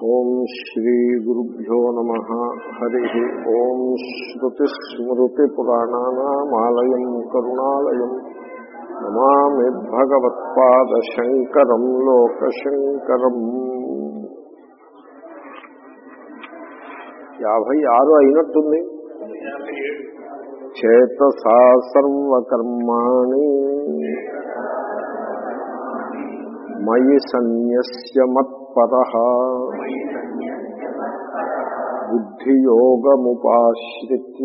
ఓం శ్రీ గురుభ్యో నమ హరి ఓం శ్రుతిస్మృతిపురాణానామాలయం కరుణాలయం నమామి భగవత్పాదశంకరం లోకశంకరం యాభై ఆరు అయినట్టుంది చేతసా సర్వకర్మాణి మయి సన్యస్య మత్పర బుద్ధియోగముపాశ్రిత్య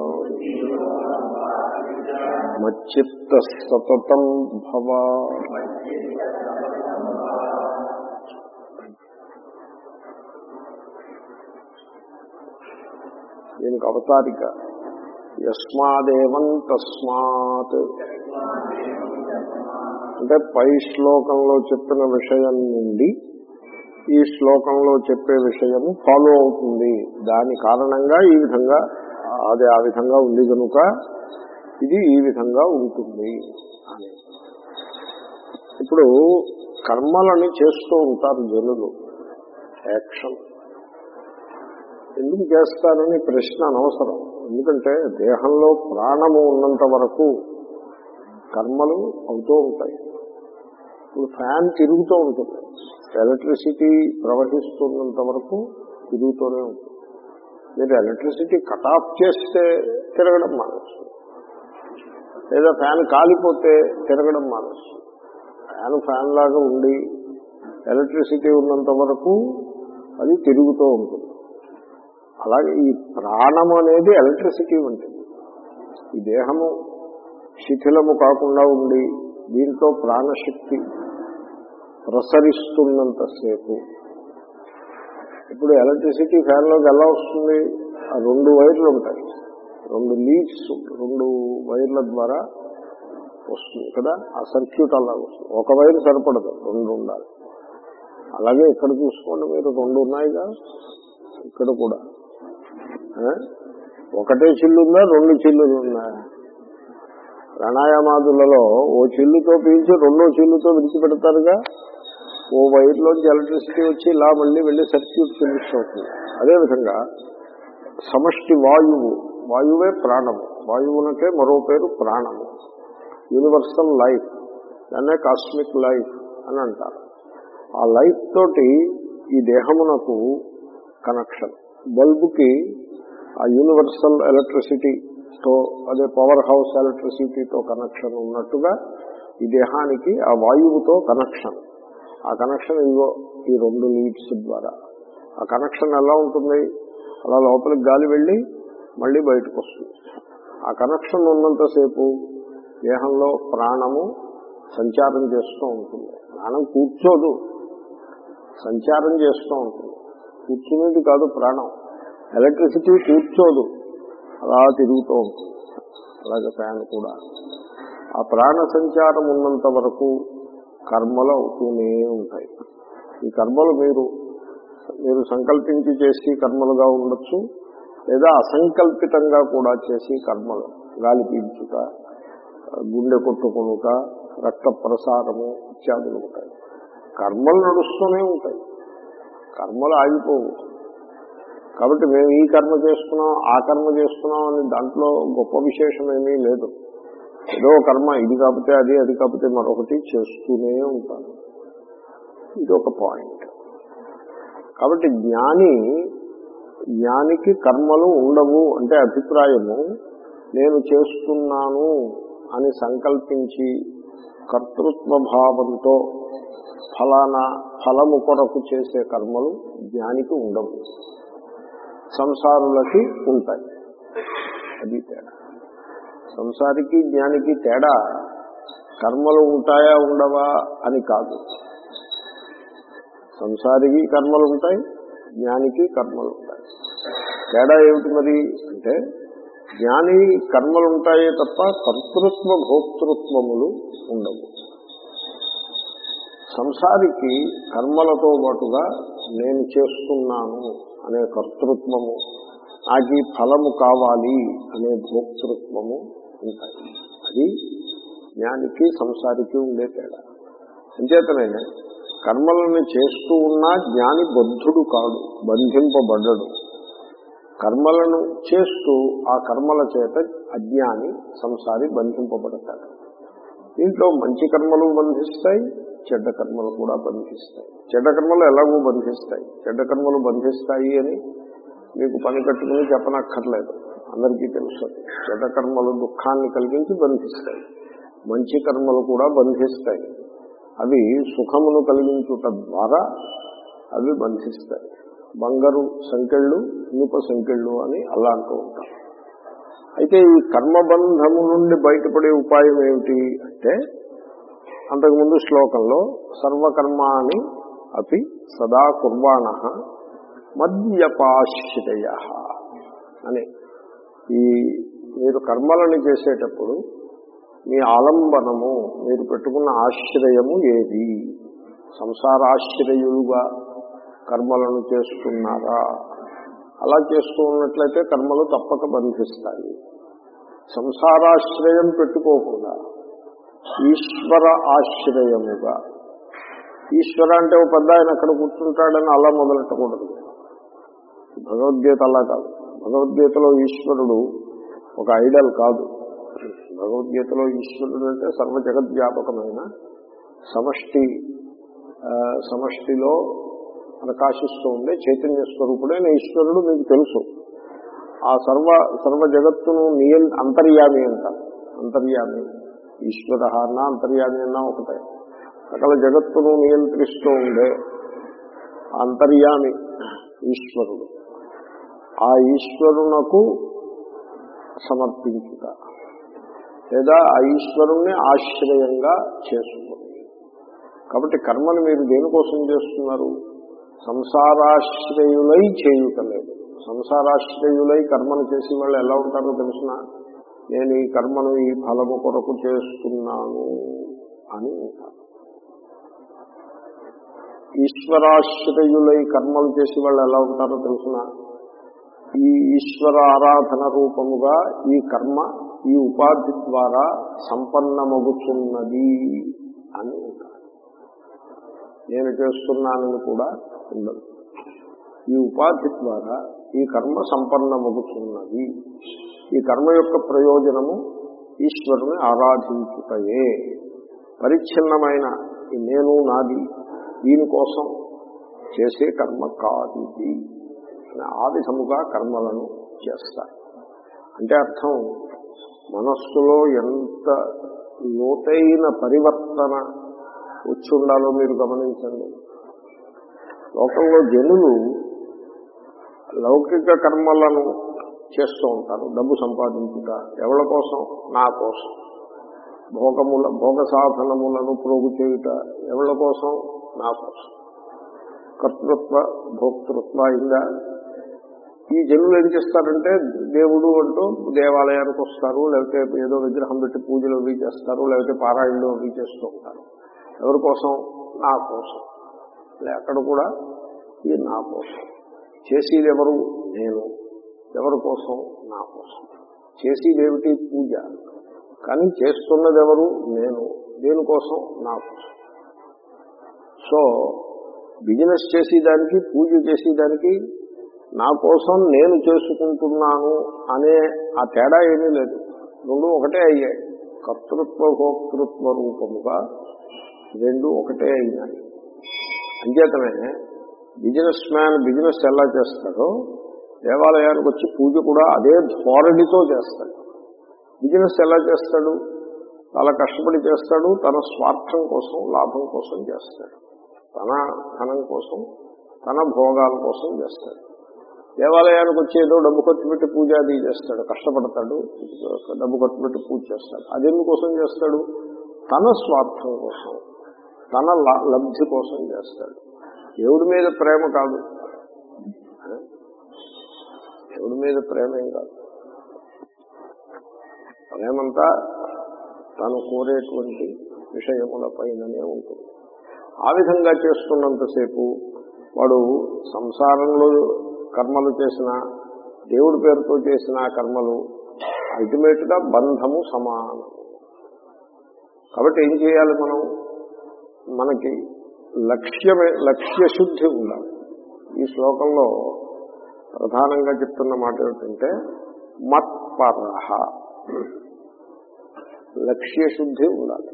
మచ్చిత్త సతతం భవ దీనికి అవతారిక యస్మాదేవం తస్మాత్ అంటే పై శ్లోకంలో చెప్పిన విషయం నుండి ఈ శ్లోకంలో చెప్పే విషయము ఫాలో అవుతుంది దాని కారణంగా ఈ విధంగా అది ఆ విధంగా ఉంది కనుక ఇది ఈ విధంగా ఉంటుంది అని ఇప్పుడు కర్మలని చేస్తూ ఉంటారు జనులు యాక్షన్ ఎందుకు చేస్తారని ప్రశ్న అనవసరం ఎందుకంటే దేహంలో ప్రాణము ఉన్నంత వరకు కర్మలు అవుతూ ఉంటాయి ఇప్పుడు ఫ్యాన్ తిరుగుతూ ఉంటుంది ఎలక్ట్రిసిటీ ప్రవహిస్తున్నంత వరకు తిరుగుతూనే ఉంటుంది మీరు ఎలక్ట్రిసిటీ కట్ ఆఫ్ చేస్తే తిరగడం మానేస్తుంది లేదా ఫ్యాన్ కాలిపోతే తిరగడం మానేస్తుంది ఫ్యాన్ ఫ్యాన్ లాగా ఉండి ఎలక్ట్రిసిటీ ఉన్నంత వరకు అది తిరుగుతూ ఉంటుంది అలాగే ఈ ప్రాణం అనేది ఎలక్ట్రిసిటీ వంటిది ఈ దేహము శిథిలము కాకుండా ఉండి దీంట్లో ప్రాణశక్తి ప్రసరిస్తున్నంతసేపు ఇప్పుడు ఎలక్ట్రిసిటీ ఫ్యాన్లోకి ఎలా వస్తుంది ఆ రెండు వైర్లు ఉంటాయి రెండు లీడ్స్ రెండు వైర్ల ద్వారా వస్తుంది కదా ఆ సర్క్యూట్ అలా వస్తుంది ఒక వైర్ సరిపడదు రెండు ఉండాలి అలాగే ఇక్కడ చూసుకోండి మీరు రెండు ఉన్నాయిగా ఇక్కడ కూడా ఒకటే చిల్లు ఉందా రెండు చిల్లులు ఉన్నాయా ప్రాణాయామాదులలో ఓ చిల్లుతో పీల్చి రెండో చిల్లుతో విడిచిపెడతారుగా ఓ వైర్లోంచి ఎలక్ట్రిసిటీ వచ్చి ఇలా మళ్ళీ వెళ్ళి సర్క్యూట్ ఫినిష్ అవుతుంది అదేవిధంగా సమష్టి వాయువు వాయువే ప్రాణము వాయువునకే మరో పేరు ప్రాణము యూనివర్సల్ లైఫ్ దాన్నే కాస్మిక్ లైఫ్ అని అంటారు ఆ లైఫ్ తోటి ఈ దేహమునకు కనెక్షన్ బల్బుకి ఆ యూనివర్సల్ ఎలక్ట్రిసిటీతో అదే పవర్ హౌస్ ఎలక్ట్రిసిటీతో కనెక్షన్ ఉన్నట్టుగా ఈ దేహానికి ఆ వాయువుతో కనెక్షన్ ఆ కనెక్షన్ ఇవో ఈ రెండు లీడ్స్ ద్వారా ఆ కనెక్షన్ ఎలా ఉంటుంది అలా లోపలికి గాలి వెళ్ళి మళ్ళీ బయటకు వస్తుంది ఆ కనెక్షన్ ఉన్నంతసేపు దేహంలో ప్రాణము సంచారం చేస్తూ ఉంటుంది ప్రాణం కూర్చోదు సంచారం చేస్తూ ఉంటుంది కూర్చునేది కాదు ప్రాణం ఎలక్ట్రిసిటీ కూర్చోదు అలా తిరుగుతూ ఉంటుంది అలాగే ఫ్యాన్ కూడా ఆ ప్రాణ సంచారం ఉన్నంత వరకు కర్మలు అవుతూనే ఉంటాయి ఈ కర్మలు మీరు మీరు సంకల్పించి చేసి కర్మలుగా ఉండొచ్చు లేదా అసంకల్పితంగా కూడా చేసి కర్మలు గాలి పీల్చుట గుండె కొట్టుకొనుట రక్త ప్రసారము ఇత్యాదులు ఉంటాయి కర్మలు నడుస్తూనే ఉంటాయి కర్మలు ఆగిపోవు కాబట్టి మేము ఈ కర్మ చేస్తున్నాం ఆ కర్మ చేస్తున్నాం అని దాంట్లో గొప్ప విశేషం ఏమీ లేదు ఏదో కర్మ ఇది కాకపోతే అది అది కాకపోతే మరొకటి చేస్తూనే ఉంటాను ఇది ఒక పాయింట్ కాబట్టి జ్ఞాని జ్ఞానికి కర్మలు ఉండవు అంటే అభిప్రాయము నేను చేస్తున్నాను అని సంకల్పించి కర్తృత్వ భావంతో ఫలానా ఫలము కొరకు చేసే కర్మలు జ్ఞానికి ఉండవు సంసారులకి ఉంటాయి అది తేడా సంసారికి జ్ఞానికి తేడా కర్మలు ఉంటాయా ఉండవా అని కాదు సంసారికి కర్మలు ఉంటాయి జ్ఞానికి కర్మలు ఉంటాయి తేడా ఏమిటి మరి అంటే జ్ఞాని కర్మలు ఉంటాయే తప్ప కర్తృత్వ భోక్తృత్వములు ఉండవు సంసారికి కర్మలతో పాటుగా నేను చేస్తున్నాను అనే కర్తృత్వము నాకు ఈ ఫలము కావాలి అనే భోక్తృత్వము ఉంటాయి అది జ్ఞానికి సంసారికి ఉండే తేడా అంచేతనే కర్మలను చేస్తూ ఉన్నా జ్ఞాని బద్ధుడు కాడు బంధింపబడ్డడు కర్మలను చేస్తూ ఆ కర్మల చేత అజ్ఞాని సంసారి బంధింపబడతాడు దీంట్లో మంచి కర్మలు బంధిస్తాయి చెడ్డ కర్మలు కూడా బంధిస్తాయి చెడ్డ కర్మలు ఎలాగో బంధిస్తాయి చెడ్డ కర్మలు బంధిస్తాయి అని మీకు పని కట్టుకుని చెప్పనక్కర్లేదు అందరికీ తెలుసు అది. చెడ్డ కర్మలు దుఃఖాన్ని కలిగించి బంధిస్తాయి మంచి కర్మలు కూడా బంధిస్తాయి అవి సుఖమును కలిగించుట ద్వారా అవి బంధిస్తాయి బంగారు సంకెళ్ళు ఇనుప సంకెళ్ళు అని అలా అంటూ ఉంటాం అయితే ఈ కర్మబంధము నుండి బయటపడే ఉపాయం ఏమిటి అంటే అంతకుముందు శ్లోకంలో సర్వకర్మాణి అపి సదా కుర్వాణ మద్యపాశ్రయ అని ఈ మీరు కర్మలను చేసేటప్పుడు మీ ఆలంబనము మీరు పెట్టుకున్న ఆశ్రయము ఏది సంసారాశ్రయులుగా కర్మలను చేస్తున్నారా అలా చేస్తూ ఉన్నట్లయితే కర్మలు తప్పక బంధిస్తాయి సంసారాశ్రయం పెట్టుకోకుండా ఈశ్వర ఆశ్రయముగా ఈశ్వర అంటే ఒక పెద్ద ఆయన అక్కడ కూర్చుంటాడని అలా మొదలెట్టకూడదు భగవద్గీత అలా కాదు భగవద్గీతలో ఈశ్వరుడు ఒక ఐడల్ కాదు భగవద్గీతలో ఈశ్వరుడు అంటే సర్వ జగద్వ్యాపకమైన సమష్టి ఆ, సమష్టిలో ప్రకాశిస్తూ ఉండే చైతన్య స్వరూపుడైన ఈశ్వరుడు మీకు తెలుసు ఆ సర్వ సర్వ జగత్తును నియం అంతర్యామి అంటారు అంతర్యామి ఈశ్వర అన్నా అంతర్యామి అన్నా ఒకటే సకల జగత్తును నియంత్రిస్తూ ఉండే ఆ అంతర్యామి ఈశ్వరుడు ఆ ఈశ్వరునకు సమర్పించుట లేదా ఆ ఈశ్వరుణ్ణి ఆశ్రయంగా చేసుకుని కాబట్టి కర్మను మీరు దేనికోసం చేస్తున్నారు సంసారాశ్రయులై చేయుటలేదు సంసారాశ్రయులై కర్మను చేసే వాళ్ళు ఎలా ఉంటారో తెలిసిన నేను ఈ కర్మను ఈ ఫలము కొరకు చేస్తున్నాను అని ఉంటారు ఈశ్వరాశ్రయులై కర్మలు చేసే వాళ్ళు ఎలా ఉంటారో తెలిసిన ఈ ఈశ్వర ఆరాధన రూపముగా ఈ కర్మ ఈ ఉపాధి ద్వారా సంపన్నమగుతున్నది అని ఉంటారు నేను చేస్తున్నానని కూడా ఉండదు ఈ ఉపాధి ద్వారా ఈ కర్మ సంపన్నమగుతున్నది ఈ కర్మ యొక్క ప్రయోజనము ఈశ్వరుని ఆరాధించుటయే పరిచ్ఛిన్నమైన ఈ నేను నాది దీనికోసం చేసే కర్మ కాదు ఇది అని ఆ విధముగా కర్మలను చేస్తారు అంటే అర్థం మనస్సులో ఎంత లోతైన పరివర్తన వచ్చి ఉండాలో మీరు గమనించండి లోకంలో జనులు లౌకిక కర్మలను చేస్తూ ఉంటారు డబ్బు సంపాదించుట ఎవరి కోసం నా కోసం భోగముల భోగ సాధనములను ప్రోగు చేయుట ఎవరి కోసం నా కోసం కర్తృత్వ భోక్తృత్వ ఇంకా ఈ జనులు ఏం చేస్తారంటే దేవుడు అంటూ దేవాలయానికి వస్తారు లేకపోతే ఏదో విగ్రహం పెట్టి పూజలు అవి చేస్తారు లేకపోతే పారాయణలు అవి చేస్తూ ఉంటారు ఎవరి కోసం నా కోసం లే అక్కడ కూడా ఇది నా కోసం చేసేది ఎవరు నేను ఎవరి కోసం నా కోసం చేసేదేమిటి పూజ కానీ చేస్తున్నది ఎవరు నేను దేనికోసం నా కోసం సో బిజినెస్ చేసేదానికి పూజ చేసేదానికి నా కోసం నేను చేసుకుంటున్నాను అనే ఆ తేడా ఏమీ లేదు రెండు ఒకటే అయ్యాయి కర్తృత్వ భోక్తృత్వ రూపముగా రెండు ఒకటే అయినాయి అంచేతనే బిజినెస్ మ్యాన్ బిజినెస్ ఎలా చేస్తాడో దేవాలయానికి వచ్చి పూజ కూడా అదే ధోరణితో చేస్తాడు బిజినెస్ ఎలా చేస్తాడు చాలా కష్టపడి చేస్తాడు తన స్వార్థం కోసం లాభం కోసం చేస్తాడు తన ధనం కోసం తన భోగాల కోసం చేస్తాడు దేవాలయానికి వచ్చి ఏదో డబ్బు ఖర్చు పెట్టి పూజ అది చేస్తాడు కష్టపడతాడు డబ్బు ఖర్చు పెట్టి పూజ చేస్తాడు అది ఎందుకోసం చేస్తాడు తన స్వార్థం కోసం తన ల- లబ్ధి కోసం చేస్తాడు దేవుడి మీద ప్రేమ కాదు దేవుడి మీద ప్రేమ ఏం కాదు ప్రేమంతా తను కోరేటువంటి విషయముల పైననే ఉంటుంది ఆ విధంగా చేస్తున్నంతసేపు వాడు సంసారంలో కర్మలు చేసిన దేవుడి పేరుతో చేసిన కర్మలు అల్టిమేట్ గా బంధము సమానం కాబట్టి ఏం చేయాలి మనం మనకి లక్ష్యమే లక్ష్యశుద్ధి ఉండాలి ఈ శ్లోకంలో ప్రధానంగా చెప్తున్న మాట ఏమిటంటే మత్పరహ లక్ష్యశుద్ధి ఉండాలి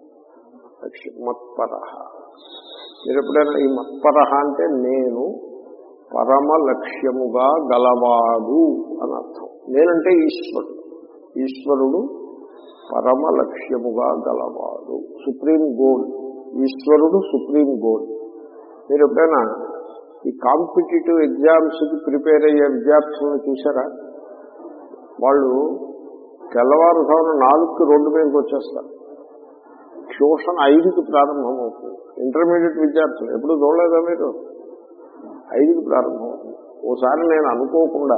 లక్ష్య మత్పరహ మీరు ఎప్పుడైనా ఈ మత్పరహ అంటే నేను పరమ లక్ష్యముగా గలవాడు అని అర్థం నేనంటే ఈశ్వరుడు ఈశ్వరుడు పరమ లక్ష్యముగా గలవాడు సుప్రీం గోల్ ఈశ్వరుడు సుప్రీం గోల్ మీరు ఎప్పుడైనా ఈ కాంపిటేటివ్ ఎగ్జామ్స్కి ప్రిపేర్ అయ్యే విద్యార్థులను చూసారా వాళ్ళు తెల్లవారుజామున నాలుగుకి రోడ్డు మీదకి వచ్చేస్తారు ట్యూషన్ ఐదుకి ప్రారంభమవుతుంది ఇంటర్మీడియట్ విద్యార్థులు ఎప్పుడు చూడలేదా మీరు ఐదుకి ప్రారంభమవుతుంది ఓసారి నేను అనుకోకుండా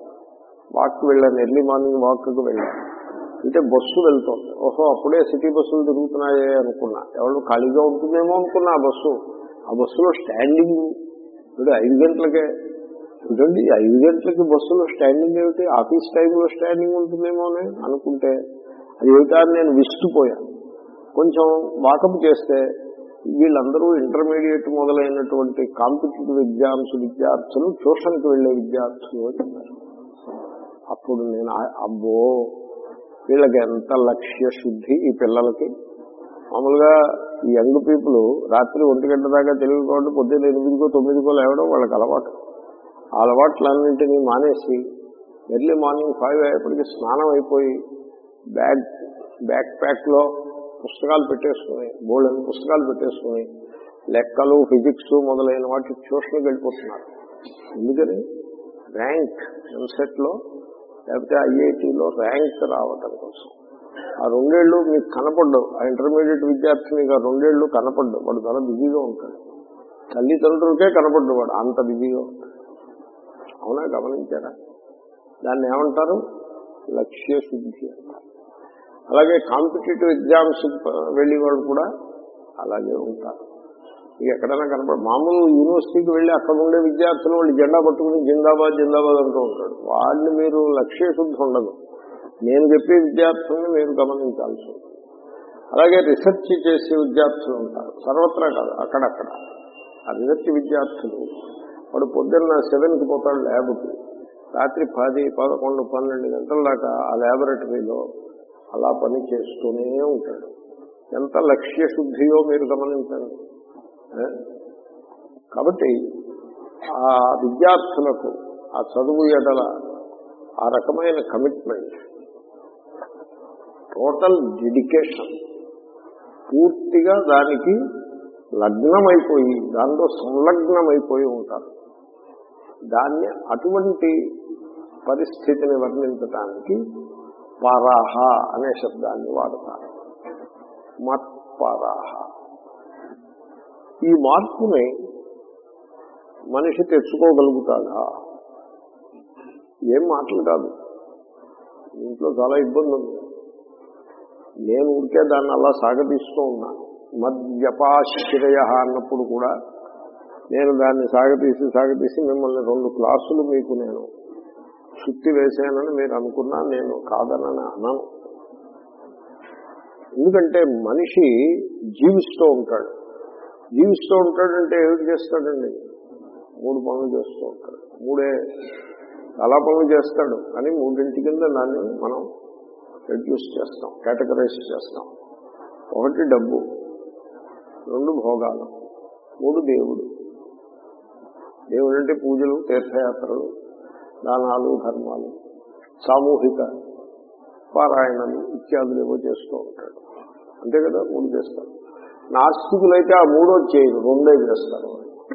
వాక్కి వెళ్ళాను ఎర్లీ మార్నింగ్ వాక్కి వెళ్ళాను అంటే బస్సు వెళ్తోంది ఓహో అప్పుడే సిటీ బస్సులు తిరుగుతున్నాయే అనుకున్నా ఎవరు ఖాళీగా ఉంటుందేమో అనుకున్నా ఆ బస్సు ఆ బస్సులో స్టాండింగ్ ఇప్పుడు ఐదు గంటలకే చూడండి ఐదు గంటలకి బస్సులో స్టాండింగ్ ఏమిటి ఆఫీస్ టైంలో స్టాండింగ్ ఉంటుందేమో అని అనుకుంటే అది ఏమిటా అని నేను విస్తుపోయాను కొంచెం వాకప్ చేస్తే వీళ్ళందరూ ఇంటర్మీడియట్ మొదలైనటువంటి కాంపిటేటివ్ ఎగ్జామ్స్ విద్యార్థులు ట్యూషన్కి వెళ్లే విద్యార్థులు అని చెప్పారు అప్పుడు నేను ఆ- అబ్బో వీళ్ళకి ఎంత లక్ష్య శుద్ధి ఈ పిల్లలకి మామూలుగా ఈ యంగ్ పీపుల్ రాత్రి ఒంటి గంట దాకా తెలియదు కాబట్టి పొద్దున్న ఎనిమిదికో తొమ్మిదికో లేవడం వాళ్ళకి అలవాటు ఆ అలవాట్లన్నింటినీ మానేసి ఎర్లీ మార్నింగ్ ఫైవ్ అయ్యేప్పటికి స్నానం అయిపోయి బ్యాగ్ బ్యాక్ ప్యాక్లో పుస్తకాలు పెట్టేసుకుని బోల్డెన్ పుస్తకాలు పెట్టేసుకుని లెక్కలు ఫిజిక్స్ మొదలైన వాటి ట్యూషన్కి వెళ్ళిపోతున్నారు ఎందుకని ర్యాంక్ ఎంసెట్లో లేకపోతే ఐఐటీలో ర్యాంక్ రావటం కోసం ఆ రెండేళ్లు మీకు కనపడ్డు ఆ ఇంటర్మీడియట్ విద్యార్థి మీకు ఆ రెండేళ్లు కనపడ్డు వాడు చాలా బిజీగా ఉంటాడు తల్లిదండ్రులకే కనపడ్డు వాడు అంత బిజీగా ఉంటాడు అవునా గమనించారా దాన్ని ఏమంటారు లక్ష్య శుద్ధి అంటారు అలాగే కాంపిటేటివ్ ఎగ్జామ్స్ వెళ్ళే వాళ్ళు కూడా అలాగే ఉంటారు ఇక ఎక్కడైనా కనపడ మామూలు యూనివర్సిటీకి వెళ్ళి అక్కడ ఉండే విద్యార్థులు వాళ్ళు జెండా పట్టుకుని జిందాబాద్ జిందాబాద్ అంటూ ఉంటాడు వాళ్ళని మీరు లక్ష్య శుద్ధి ఉండదు నేను చెప్పే విద్యార్థుల్ని మీరు గమనించాల్సి ఉంటుంది అలాగే రీసెర్చ్ చేసే విద్యార్థులు ఉంటారు సర్వత్రా కాదు అక్కడక్కడ ఆ రీసెర్చ్ విద్యార్థులు వాడు పొద్దున్న సెవెన్కి పోతాడు ల్యాబ్కి రాత్రి పది పదకొండు పన్నెండు గంటల దాకా ఆ ల్యాబొరేటరీలో అలా పని చేస్తూనే ఉంటాడు ఎంత లక్ష్య శుద్ధియో మీరు గమనించండి ఏ? కాబట్టి ఆ విద్యార్థులకు ఆ చదువు ఎడల ఆ రకమైన కమిట్మెంట్ టోటల్ డెడికేషన్ పూర్తిగా దానికి లగ్నమైపోయి దానిలో సంలగ్నమైపోయి ఉంటారు దాన్ని అటువంటి పరిస్థితిని వర్ణించటానికి పరాహ అనే శబ్దాన్ని వాడతారు మత్పరాహ ఈ మార్పుని మనిషి తెచ్చుకోగలుగుతాడా ఏం మాటలు కాదు ఇంట్లో చాలా ఇబ్బంది ఉంది నేను ఊరికే దాన్ని అలా సాగతీస్తూ ఉన్నాను మద్యపాశ్రయ అన్నప్పుడు కూడా నేను దాన్ని సాగతీసి సాగతీసి మిమ్మల్ని రెండు క్లాసులు మీకు నేను చుట్టి వేసానని మీరు అనుకున్నా నేను కాదనని అన్నాను ఎందుకంటే మనిషి జీవిస్తూ ఉంటాడు జీవిస్తూ ఉంటాడంటే ఏమిటి చేస్తాడండి మూడు పనులు చేస్తూ ఉంటాడు మూడే చాలా పనులు చేస్తాడు కానీ మూడింటి కింద దాన్ని మనం రెడ్యూస్ చేస్తాం కేటగరైజ్ చేస్తాం ఒకటి డబ్బు రెండు భోగాలు మూడు దేవుడు దేవుడు అంటే పూజలు తీర్థయాత్రలు దానాలు ధర్మాలు సామూహిక పారాయణలు ఇత్యాదులు ఏవో చేస్తూ ఉంటాడు అంతే కదా మూడు చేస్తారు నాస్తికులైతే ఆ మూడో చేయరు రెండే చేస్తారు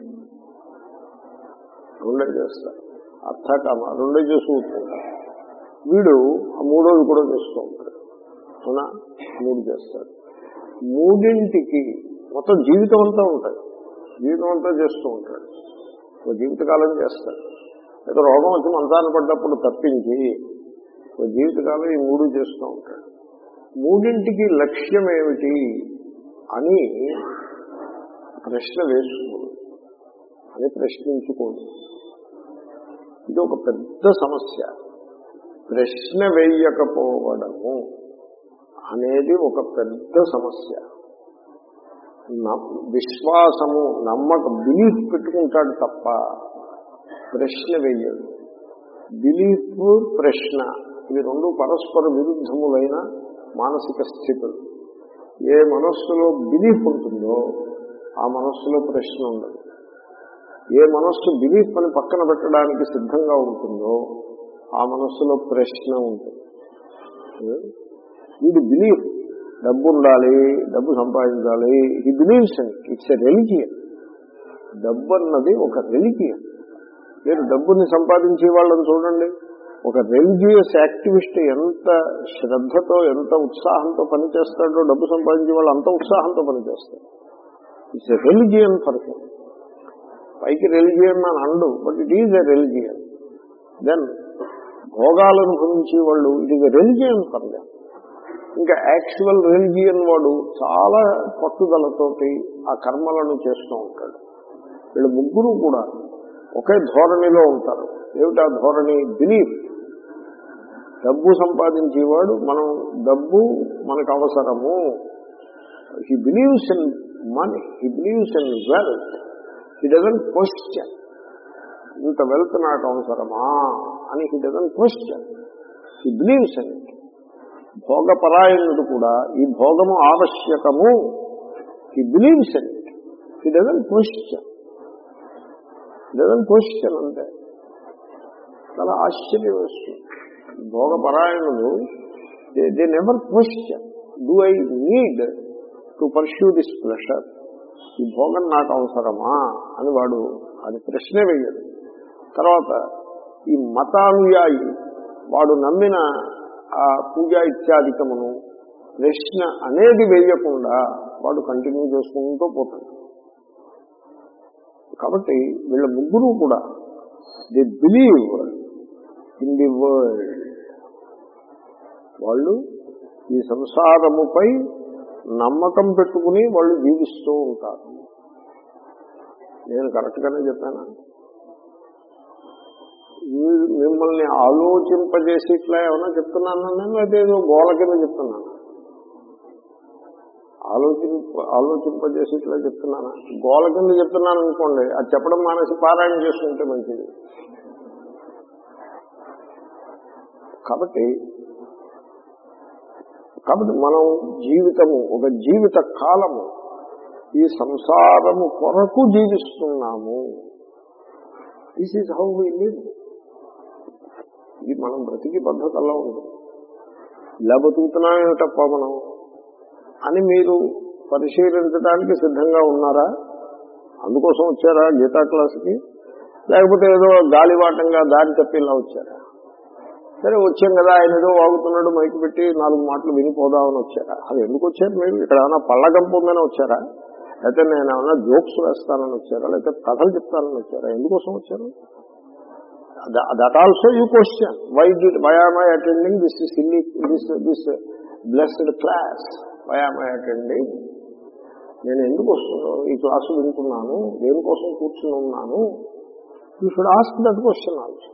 రెండే చేస్తారు అర్థకామ రెండే చేసుకుంటాడు వీడు ఆ మూడోది కూడా చేస్తూ ఉంటాడు అవునా మూడు చేస్తాడు మూడింటికి మొత్తం జీవితం అంతా ఉంటాయి జీవితం అంతా చేస్తూ ఉంటాడు ఓ జీవితకాలం చేస్తాడు లేదా రోగం వచ్చి మంచాన పడ్డప్పుడు తప్పించి ఓ జీవితకాలం ఈ మూడు చేస్తూ ఉంటాడు మూడింటికి లక్ష్యం ఏమిటి అని ప్రశ్న వేసుకోడు అని ప్రశ్నించుకోడు ఇది ఒక పెద్ద సమస్య ప్రశ్న వేయకపోవడము అనేది ఒక పెద్ద సమస్య న- విశ్వాసము నమ్మక బిలీఫ్ పెట్టుకుంటాడు తప్ప ప్రశ్న వెయ్యడు బిలీఫ్ ప్రశ్న ఇవి రెండు పరస్పర విరుద్ధములైన మానసిక స్థితులు ఏ మనస్సులో బిలీఫ్ ఉంటుందో ఆ మనస్సులో ప్రశ్న ఉండదు ఏ మనస్సు బిలీఫ్ అని పక్కన పెట్టడానికి సిద్ధంగా ఉంటుందో ఆ మనస్సులో ప్రశ్న ఉంటుంది ఇది బిలీఫ్ డబ్బు ఉండాలి డబ్బు సంపాదించాలి ఈ బిలీవ్స్ ఇట్స్ ఎ రెలిజియన్ డబ్బు అన్నది ఒక రెలిజియన్ మీరు డబ్బుని సంపాదించే వాళ్ళని చూడండి ఒక రిలీజియస్ యాక్టివిస్ట్ ఎంత శ్రద్ధతో ఎంత ఉత్సాహంతో పనిచేస్తాడో డబ్బు సంపాదించే వాళ్ళు అంత ఉత్సాహంతో పనిచేస్తారు it's a religion for him పైకి రిలిజియన్ అని and but it is a religion then భోగాలను గురించి వాళ్ళు it is a religion for them ఇంకా యాక్చువల్ రిలిజియన్ వాడు చాలా పట్టుదలతోటి ఆ కర్మలను చేస్తూ ఉంటాడు వీళ్ళు ముగ్గురు కూడా ఒకే ధోరణిలో ఉంటారు ఏమిటా ధోరణి బిలీఫ్ డబ్బు సంపాదించేవాడు మనం డబ్బు మనకు అవసరము he believes in money he believes in wealth he doesn't question ఇంత వెల్త్ నాకు అవసరమా అని he doesn't question he believes in it భోగపరాయణుడు కూడా ఈ భోగము ఆవశ్యకము he believes in it he doesn't question doesn't question అంటే చాలా ఆశ్చర్యం వేస్తుంది భోగపరాయణులు they never question do I need to pursue this pleasure ఈ భోగం నాకు అవసరమా అని వాడు అది ప్రశ్నే వేయడు తర్వాత ఈ మతానుయాయి వాడు నమ్మిన ఆ పూజా ఇత్యాధికమును ప్రశ్న అనేది వేయకుండా వాడు కంటిన్యూ చేసుకుంటూ పోతాడు కాబట్టి వీళ్ళ ముగ్గురు కూడా they believe in the world వాళ్ళు ఈ సంసారముపై నమ్మకం పెట్టుకుని వాళ్ళు జీవిస్తూ ఉంటారు నేను కరెక్ట్గానే చెప్పాను మీ- మిమ్మల్ని ఆలోచింపజేసి ఇట్లా ఏమన్నా చెప్తున్నాను నేను లేదా ఏదో గోల కింద చెప్తున్నాను ఆలోచింప ఆలోచింపజేసి ఇట్లా చెప్తున్నాను గోల కింద చెప్తున్నాను అనుకోండి అది చెప్పడం మానేసి పారాయణ చేసుకుంటే మంచిది కాబట్టి కాబట్టి మనం జీవితము ఒక జీవిత కాలము ఈ సంసారము కొరకు జీవిస్తున్నాము this is how we live ఇది మనం బ్రతికి పద్ధతిలో ఉంది ఇలా బతుకుతున్నామే తప్ప మనం అని మీరు పరిశీలించడానికి సిద్ధంగా ఉన్నారా అందుకోసం వచ్చారా గీతా క్లాస్కి లేకపోతే ఏదో గాలివాటంగా దారి తప్పి ఇలా వచ్చారా సరే వచ్చాం కదా ఆయన ఏదో వాగుతున్నాడు మైకి పెట్టి నాలుగు మాటలు వినిపోదామని వచ్చారా అది ఎందుకు వచ్చారు మీరు ఇక్కడ ఏమైనా పళ్ళగంప ఉందని వచ్చారా లేకపోతే నేను ఏమైనా జోక్స్ వేస్తానని వచ్చారా లేకపోతే కథలు చెప్తానని వచ్చారా ఎందుకోసం వచ్చారు that also you question why the why am I attending this silly this this blessed class why am I attending నేను ఎందుకు వస్తున్నాను ఈ క్లాసు వింటున్నాను దేనికోసం కూర్చుని ఉన్నాను you should ask that question also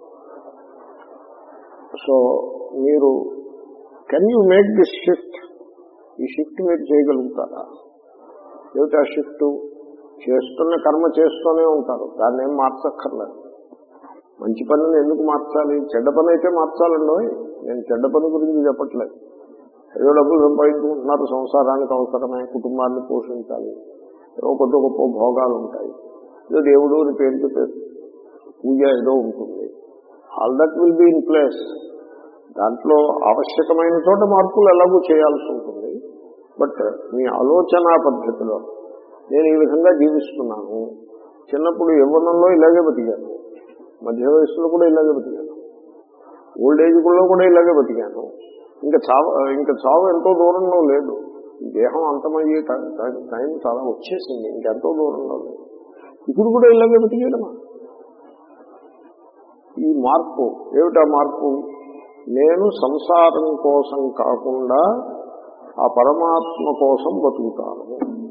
so మీరు can you make this shift ఈ షిఫ్ట్ మీరు చేయగలుగుతారా ఏమిటా షిఫ్ట్ చేస్తున్న కర్మ చేస్తూనే ఉంటారు దాన్ని ఏం మార్చక్కర్లేదు మంచి పనిని ఎందుకు మార్చాలి చెడ్డ పని అయితే మార్చాలండి నేను చెడ్డ పని గురించి చెప్పట్లేదు ఏదో డబ్బులు సంపాదించుకుంటున్నారు సంసారానికి అవసరమే కుటుంబాన్ని పోషించాలి ఏదో కొద్ది గొప్ప భోగాలు ఉంటాయి ఏదో దేవుడు అని పేరు చెప్పే పూజ ఏదో ఉంటుంది all that will be in place దాంట్లో ఆవశ్యకమైన చోట మార్పులు ఎలాగూ చేయాల్సి ఉంటుంది బట్ మీ ఆలోచన పద్ధతిలో నేను ఈ విధంగా జీవిస్తున్నాను చిన్నప్పుడు యవ్వనంలో ఇలాగే బతికాను మధ్య వయసులో కూడా ఇలాగే బతికాను ఓల్డ్ ఏజ్ లో కూడా ఇలాగే బతికాను ఇంకా చావు ఇంకా చావు ఎంతో దూరంలో లేదు ఈ దేహం అంతమయ్యే టైం- టైం- టైం చాలా వచ్చేసింది ఇంకెంతో దూరంలో లేదు ఇప్పుడు కూడా ఇలాగే బతికేయడమా ఈ మార్పు ఏమిటా మార్పు నేను సంసారం కోసం కాకుండా ఆ పరమాత్మ కోసం బతుకుతాను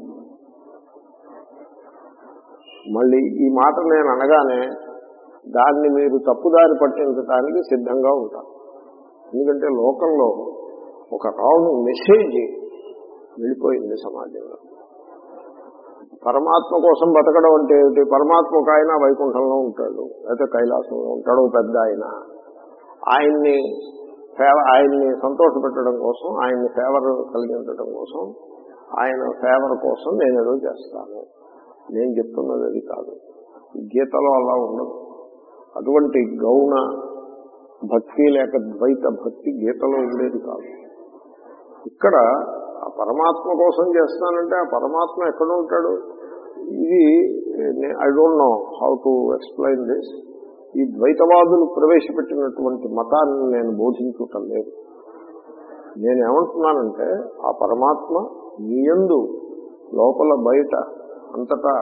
మళ్ళీ ఈ మాట నేను అనగానే దాన్ని మీరు తప్పుదారి పట్టించడానికి సిద్ధంగా ఉంటారు ఎందుకంటే లోకంలో ఒక రాంగ్ మెసేజ్ వెళ్ళిపోయింది సమాజంలో పరమాత్మ కోసం బతకడం అంటే ఏమిటి పరమాత్మ ఒక ఆయన వైకుంఠంలో ఉంటాడు లేకపోతే కైలాసంలో ఉంటాడు ఒక పెద్ద ఆయన ఆయన్ని ఫేవ ఆయన్ని సంతోషపెట్టడం కోసం ఆయన్ని ఫేవర్ కలిగించడం కోసం ఆయన ఫేవర్ కోసం నేను ఏదో చేస్తాను నేను చెప్తున్నది అది కాదు గీతలో అలా ఉండదు అటువంటి గౌణ భక్తి లేక ద్వైత భక్తి గీతలో ఉండేది కాదు ఇక్కడ ఆ పరమాత్మ కోసం చేస్తానంటే ఆ పరమాత్మ ఎక్కడ ఉంటాడు ఇది I don't know how to explain this ఈ ద్వైతవాదులు ప్రవేశపెట్టినటువంటి మతాన్ని నేను బోధించుటం లేదు నేను ఏమంటున్నానంటే ఆ పరమాత్మ నీయందు లోపల బయట అంతటా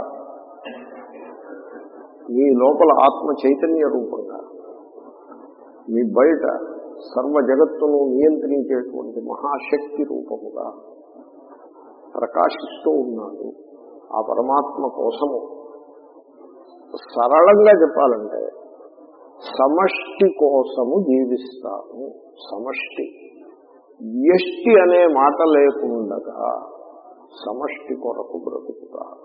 మీ లోపల ఆత్మ చైతన్య రూపంగా మీ బయట సర్వ జగత్తును నియంత్రించేటువంటి మహాశక్తి రూపముగా ప్రకాశిస్తూ ఉన్నాడు ఆ పరమాత్మ కోసము సరళంగా చెప్పాలంటే సమష్టి కోసము జీవిస్తాను సమష్టి వ్యష్టి అనే మాట లేకుండగా సమష్టి కొరకు బ్రతుకుతాను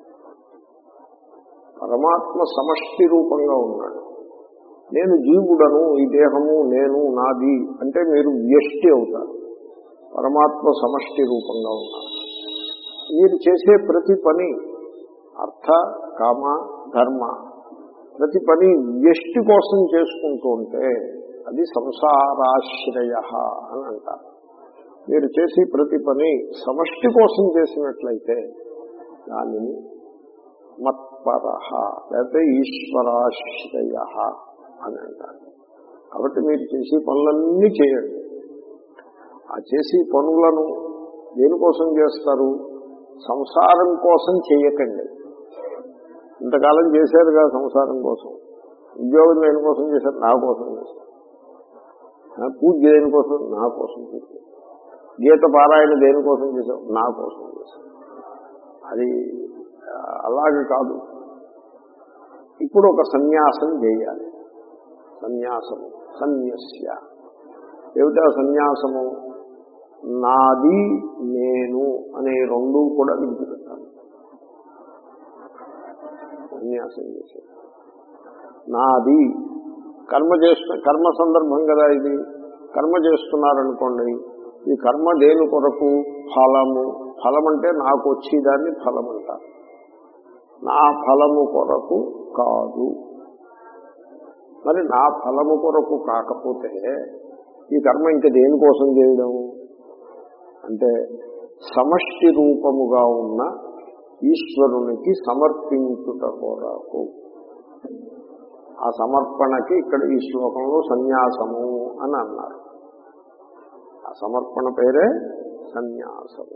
పరమాత్మ సమష్టి రూపంగా ఉన్నాడు నేను జీవుడను ఈ దేహము నేను నాది అంటే మీరు వ్యష్టి అవుతారు పరమాత్మ సమష్టి రూపంగా ఉన్నారు మీరు చేసే ప్రతి పని అర్థ కామ ధర్మ ప్రతి పని వ్యష్టి కోసం చేసుకుంటూ ఉంటే అది సంసారాశ్రయ అని అంటారు మీరు చేసే ప్రతి పని సమష్టి కోసం చేసినట్లయితే దానిని మత్పర లేకపోతే ఈశ్వరాశ్రయ అని అంటారు కాబట్టి మీరు చేసే పనులన్నీ చేయండి ఆ చేసే పనులను దేనికోసం చేస్తారు సంసారం కోసం చేయకండి ఇంతకాలం చేశారు కదా సంసారం కోసం ఉద్యోగం దేనికోసం చేశారు నా కోసం చేశారు పూజ దేనికోసం నా కోసం చేశారు గీత పారాయణ దేనికోసం చేశారు నా కోసం చేశారు అది అలాగే కాదు ఇప్పుడు ఒక సన్యాసం చేయాలి సన్యాసము సన్యస్య ఏమిటా సన్యాసము నాది నేను అనే రెండు కూడా విడిచిపెట్టాలి సన్యాసం చేసే నాది కర్మ చేస్తున్న కర్మ సందర్భం కదా ఇది కర్మ చేస్తున్నారనుకోండి ఈ కర్మ దేని కొరకు ఫలము ఫలం అంటే నాకు వచ్చేదాన్ని ఫలం అంటారు నా ఫలము కొరకు కాదు మరి నా ఫలము కొరకు కాకపోతే ఈ కర్మ ఇంకా దేనికోసం చేయడం అంటే సమష్టి రూపముగా ఉన్న ఈశ్వరునికి సమర్పించుట కొరకు ఆ సమర్పణకి ఇక్కడ ఈ శ్లోకంలో సన్యాసము అని అన్నారు ఆ సమర్పణ పేరే సన్యాసము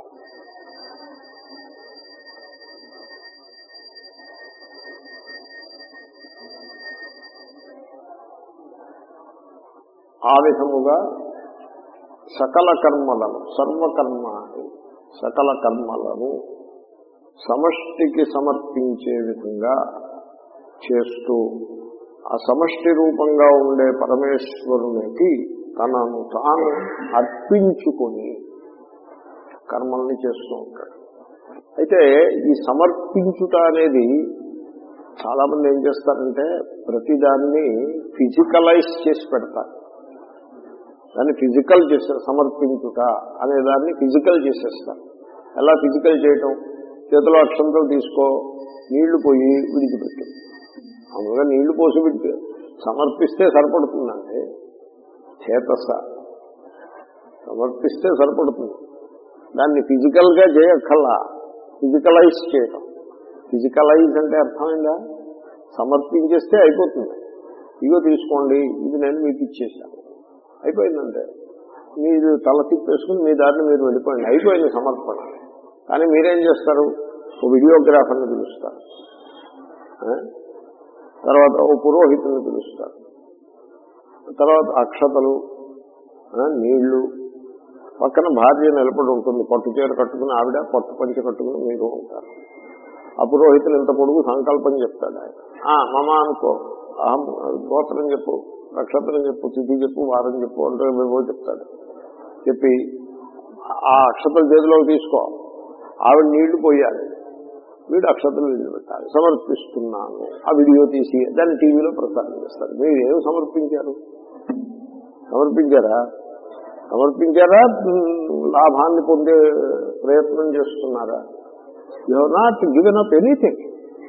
ఆ విధముగా సకల కర్మలను సర్వకర్మాన్ని సకల కర్మలను సమష్టికి సమర్పించే విధంగా చేస్తూ ఆ సమష్టి రూపంగా ఉండే పరమేశ్వరునికి తనను తాను అర్పించుకొని కర్మల్ని చేస్తూ ఉంటాడు అయితే ఈ సమర్పించుట అనేది చాలా మంది ఏం చేస్తారంటే ప్రతిదాన్ని ఫిజికలైజ్ చేసి పెడతారు దాన్ని ఫిజికల్ చేసే సమర్పించుట అనే దాన్ని ఫిజికల్ చేసేస్తారు ఎలా ఫిజికల్ చేయటం చేతిలో అక్షంతలు తీసుకో నీళ్లు పోయి విడిచిపెట్టు మామూలుగా నీళ్లు పోసి విడిచి సమర్పిస్తే సరిపడుతుందండి చేతస సమర్పిస్తే సరిపడుతుంది దాన్ని ఫిజికల్ గా చేయక్కల్లా ఫిజికలైజ్ చేయటం ఫిజికలైజ్ అంటే అర్థమైందా సమర్పించేస్తే అయిపోతుంది ఇగో తీసుకోండి ఇది నేను మీకు ఇచ్చేసాను అయిపోయిందంటే మీరు తల తిప్పేసుకుని మీ దారిని మీరు వెళ్ళిపోయింది అయిపోయింది సమర్పణ కానీ మీరేం చేస్తారు ఓ వీడియోగ్రాఫర్ని పిలుస్తారు ఆ? తర్వాత ఓ పురోహితుని పిలుస్తారు తర్వాత అక్షతలు ఆ, నీళ్లు పక్కన భార్య నిలబడి ఉంటుంది పట్టు చీర కట్టుకుని ఆవిడ పట్టు పంచ కట్టుకుని మీరు ఉంటారు ఆ పురోహితులు ఇంత పొడుగు సంకల్పం చెప్తాడు ఆయన ఆ, మమ అనుకో అహం గోత్రం చెప్పు నక్షత్రం చెప్పు తిథి చెప్పు వారం చెప్పు అంటే ఏవో చెప్తాడు చెప్పి ఆ అక్షతలు చేతిలోకి తీసుకో ఆవిడ నీళ్లు పోయాలి వీడు అక్షతలు వీళ్ళు పెట్టాలి సమర్పిస్తున్నాను ఆ వీడియో తీసి దాన్ని టీవీలో ప్రసారం చేస్తారు మీరు ఏం సమర్పించారు సమర్పించారా సమర్పించారా ఉమ్, లాభాన్ని పొందే ప్రయత్నం చేస్తున్నారా you have not given up anything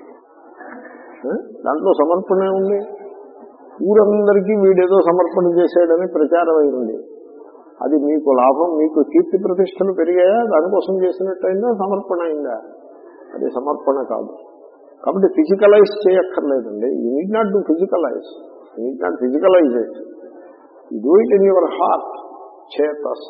దాంట్లో సమర్పణ ఉంది ఊరందరికీ వీడేదో సమర్పణ చేశాడని ప్రచారం అయింది అది మీకు లాభం మీకు కీర్తి ప్రతిష్టలు పెరిగాయా దానికోసం చేసినట్టయిందా సమర్పణ అయిందా అది సమర్పణ కాదు కాబట్టి ఫిజికలైజ్ చేయక్కర్లేదండి you need not do physicalise you need not physicalise it you do it in your heart చేతస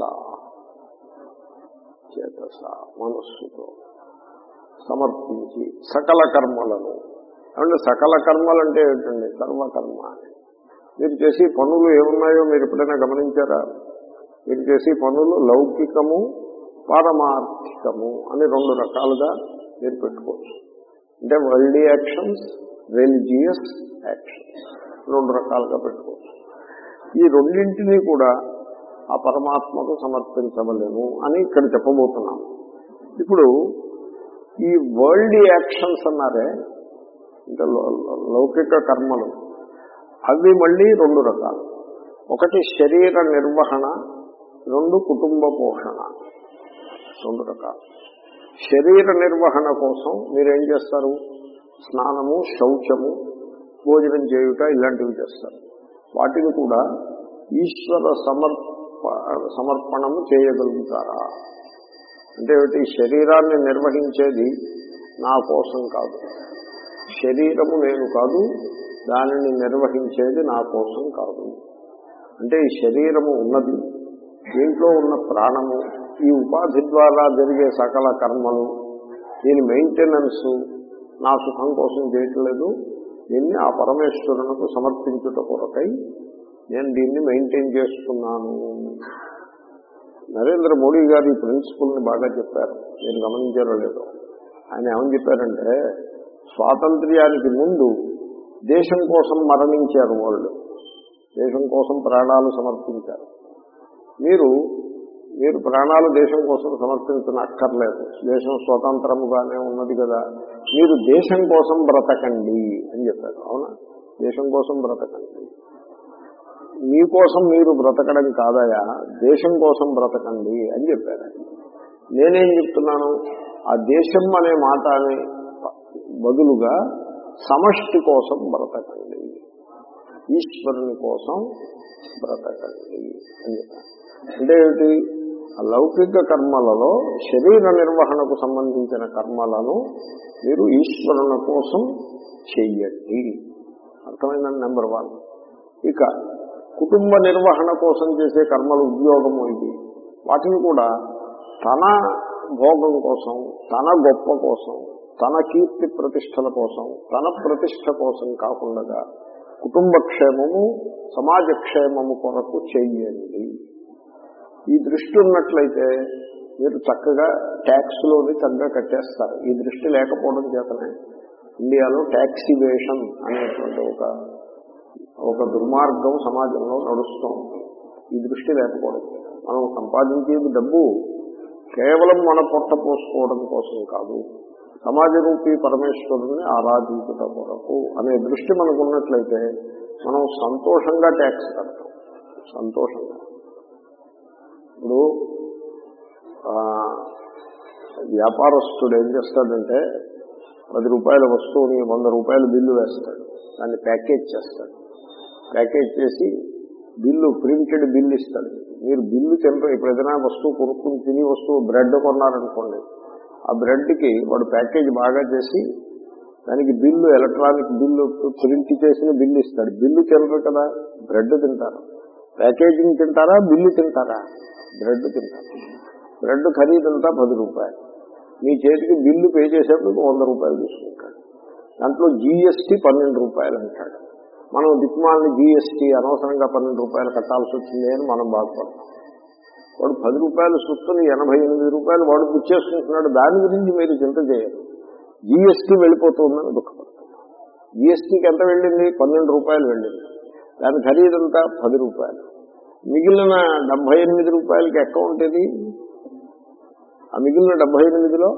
చేతస మనస్సుతో సమర్పించి సకల కర్మలను అంటే సకల కర్మలు అంటే ఏంటండి సర్వకర్మ మీరు చేసే పనులు ఏమున్నాయో మీరు ఎప్పుడైనా గమనించారా మీరు చేసే పనులు లౌకికము పారమార్థికము అని రెండు రకాలుగా మీరు పెట్టుకోవచ్చు అంటే వరల్డీ యాక్షన్స్ రిలీజియస్ యాక్షన్స్ రెండు రకాలుగా పెట్టుకోవచ్చు ఈ రెండింటినీ కూడా ఆ పరమాత్మకు సమర్పించవలేము అని ఇక్కడ చెప్పబోతున్నాము ఇప్పుడు ఈ వరల్డ్ యాక్షన్స్ అన్నారే అంటే లౌ- లౌకిక కర్మలు అవి మళ్ళీ రెండు రకాలు ఒకటి శరీర నిర్వహణ రెండు కుటుంబ పోషణ రెండు రకాలు శరీర నిర్వహణ కోసం మీరేం చేస్తారు స్నానము శౌచము భోజనం చేయుట ఇలాంటివి చేస్తారు వాటిని కూడా ఈశ్వర సమర్ప సమర్పణము చేయగలుగుతారా అంటే ఏమిటి శరీరాన్ని నిర్వహించేది నా కోసం కాదు శరీరము నేను కాదు దానిని నిర్వహించేది నా కోసం కాదు అంటే ఈ శరీరము ఉన్నది దీంట్లో ఉన్న ప్రాణము ఈ ఉపాధి ద్వారా జరిగే సకల కర్మలు దీని మెయింటెనెన్స్ నా సుఖం కోసం చేయట్లేదు దీన్ని ఆ పరమేశ్వరునికి సమర్పించుట కొరకై నేను దీన్ని మెయింటైన్ చేస్తున్నాను నరేంద్ర మోడీ గారు ఈ ప్రిన్సిపల్ని బాగా చెప్పారు మీరు గమనించారో లేదో ఆయన ఏమని చెప్పారంటే స్వాతంత్ర్యానికి ముందు దేశం కోసం మరణించారు వాళ్ళు దేశం కోసం ప్రాణాలు సమర్పించారు మీరు మీరు ప్రాణాలు దేశం కోసం సమర్పించిన అక్కర్లేదు దేశం స్వతంత్రముగానే ఉన్నది కదా మీరు దేశం కోసం బ్రతకండి అని చెప్పారు అవునా దేశం కోసం బ్రతకండి మీకోసం మీరు బ్రతకడం కాదయా దేశం కోసం బ్రతకండి అని చెప్పారు ఆయన. నేనేం చెప్తున్నాను ఆ దేశం అనే మాట అనే బదులుగా సమష్టి కోసం బ్రతకండి ఈశ్వరుని కోసం బ్రతకండి అని చెప్పాను అంటే ఏమిటి ఆ లౌకిక కర్మలలో శరీర నిర్వహణకు సంబంధించిన కర్మలను మీరు ఈశ్వరుని కోసం చెయ్యండి అర్థమైందండి నెంబర్ వన్ ఇక కుటుంబ నిర్వహణ కోసం చేసే కర్మలు ఉద్యోగము ఇది వాటిని కూడా తన భోగం కోసం తన గొప్ప కోసం తన కీర్తి ప్రతిష్టల కోసం తన ప్రతిష్ట కోసం కాకుండా కుటుంబ క్షేమము సమాజ క్షేమము కొరకు చెయ్యండి ఈ దృష్టి ఉన్నట్లయితే మీరు చక్కగా ట్యాక్స్లోని చక్కగా కట్టేస్తారు ఈ దృష్టి లేకపోవడం చేతనే ఇండియాలో ట్యాక్సివేషన్ అనేటువంటి ఒక ఒక దుర్మార్గం సమాజంలో నడుస్తూ ఉంటుంది ఈ దృష్టి లేకపోవడం మనం సంపాదించేది డబ్బు కేవలం మన పొట్ట పోసుకోవడం కోసం కాదు సమాజ రూపీ పరమేశ్వరుని ఆరాధించుట కొరకు అనే దృష్టి మనకు ఉన్నట్లయితే మనం సంతోషంగా ట్యాక్స్ కడతాం సంతోషంగా ఇప్పుడు ఆ, వ్యాపారస్తుడు ఏం చేస్తాడంటే పది రూపాయల వస్తువుని వంద రూపాయల బిల్లు వేస్తాడు దాన్ని ప్యాకేజ్ చేస్తాడు ప్యాకేజ్ చేసి బిల్లు ప్రింటెడ్ బిల్లు ఇస్తాడు మీరు బిల్లు తినరు ఇప్పుడు ఏదైనా వస్తువు కొనుక్కుని తిని వస్తువు బ్రెడ్ కొన్నారనుకోండి ఆ బ్రెడ్కి వాడు ప్యాకేజ్ బాగా చేసి దానికి బిల్లు ఎలక్ట్రానిక్ బిల్లు ప్రింట్ చేసిన బిల్లు ఇస్తాడు బిల్లు తినరు కదా బ్రెడ్ తింటారు ప్యాకేజింగ్ తింటారా బిల్లు తింటారా బ్రెడ్ తింటారు బ్రెడ్ ఖరీదంతా పది రూపాయలు మీ చేతికి బిల్లు పే చేసేప్పుడు వంద రూపాయలు తీసుకుంటాడు దాంట్లో జీఎస్టీ పన్నెండు రూపాయలు అంటాడు మనం దిక్మాలని జీఎస్టీ అనవసరంగా పన్నెండు రూపాయలు కట్టాల్సి వచ్చింది అని మనం బాధపడతాం వాడు పది రూపాయలు సుత్తుని ఎనభై ఎనిమిది రూపాయలు వాడు పుచ్చేసుకుంటున్నాడు దాని గురించి మీరు చింత చేయరు జీఎస్టీ వెళ్ళిపోతుందని దుఃఖపడుతున్నాం జీఎస్టీకి ఎంత వెళ్ళింది పన్నెండు రూపాయలు వెళ్ళింది దాని ఖరీదంతా పది రూపాయలు మిగిలిన డెబ్బై ఎనిమిది రూపాయలకి అకౌంట్ ఇది ఆ మిగిలిన డెబ్బై ఎనిమిదిలో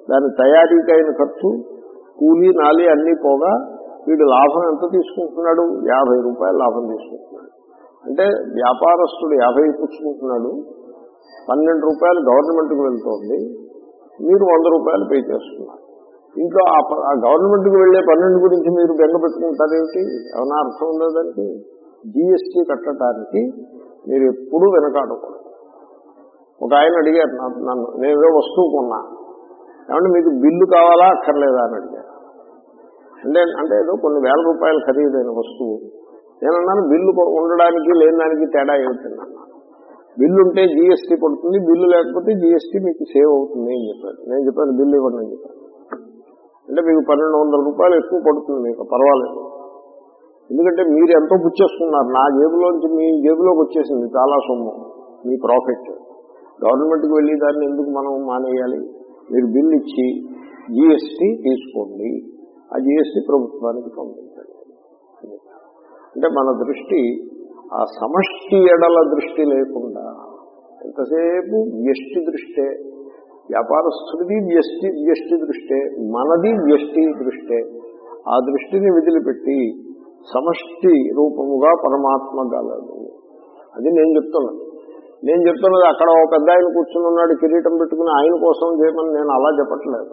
దాని తయారీకి అయిన ఖర్చు కూలీ నాలి అన్నీ పోగా వీడు లాభం ఎంత తీసుకుంటున్నాడు యాభై రూపాయలు లాభం తీసుకుంటున్నాడు అంటే వ్యాపారస్తుడు యాభై పుచ్చుకుంటున్నాడు పన్నెండు రూపాయలు గవర్నమెంట్కి వెళ్తోంది మీరు వంద రూపాయలు పే చేస్తున్నారు ఇంట్లో ఆ ప- ఆ గవర్నమెంట్కి వెళ్ళే పన్నెండు గురించి మీరు బెంగ పెట్టుకుంటారేమిటి ఏమైనా అర్థం ఉందా దానికి జిఎస్టీ కట్టడానికి మీరు ఎప్పుడూ వెనకాడకూడదు ఒక ఆయన అడిగారు నా- నన్ను నేను ఏదో వస్తువు కొన్నా ఏమంటే మీకు బిల్లు కావాలా అక్కర్లేదా అని అడిగారు అంటే అంటే ఏదో కొన్ని వేల రూపాయలు ఖరీదైన వస్తువు నేను అన్నాను బిల్లు కొ- ఉండడానికి లేని దానికి తేడా ఏమిటండి అన్నాను బిల్లు ఉంటే జీఎస్టీ పడుతుంది బిల్లు లేకపోతే జీఎస్టీ మీకు సేవ్ అవుతుంది అని చెప్పాను నేను చెప్పాను బిల్లు ఇవ్వండి అని చెప్పాను అంటే మీకు పన్నెండు వందల రూపాయలు ఎక్కువ పడుతుంది మీకు పర్వాలేదు ఎందుకంటే మీరు ఎంతో పుచ్చేస్తున్నారు నా జేబులోంచి మీ జేబులోకి వచ్చేసింది చాలా సొమ్ము మీ ప్రాఫిట్ గవర్నమెంట్కి వెళ్ళి దాన్ని ఎందుకు మనం మానేయాలి మీరు బిల్లు ఇచ్చి జిఎస్టీ తీసుకోండి ఆ జిఎస్టీ ప్రభుత్వానికి పంపించండి అంటే మన దృష్టి ఆ సమష్టి ఎడల దృష్టి లేకుండా ఎంతసేపు వ్యష్టి దృష్టే వ్యాపారస్తుడిది వ్యష్టి వ్యష్టి దృష్టే మనది వ్యష్టి దృష్టే ఆ దృష్టిని విదిలిపెట్టి సమష్టి రూపముగా పరమాత్మ గలదు అది నేను చెప్తున్నాను నేను చెప్తున్నది అక్కడ ఒక పెద్ద ఆయన కూర్చుని ఉన్నాడు కిరీటం పెట్టుకుని ఆయన కోసం చేయమని నేను అలా చెప్పట్లేదు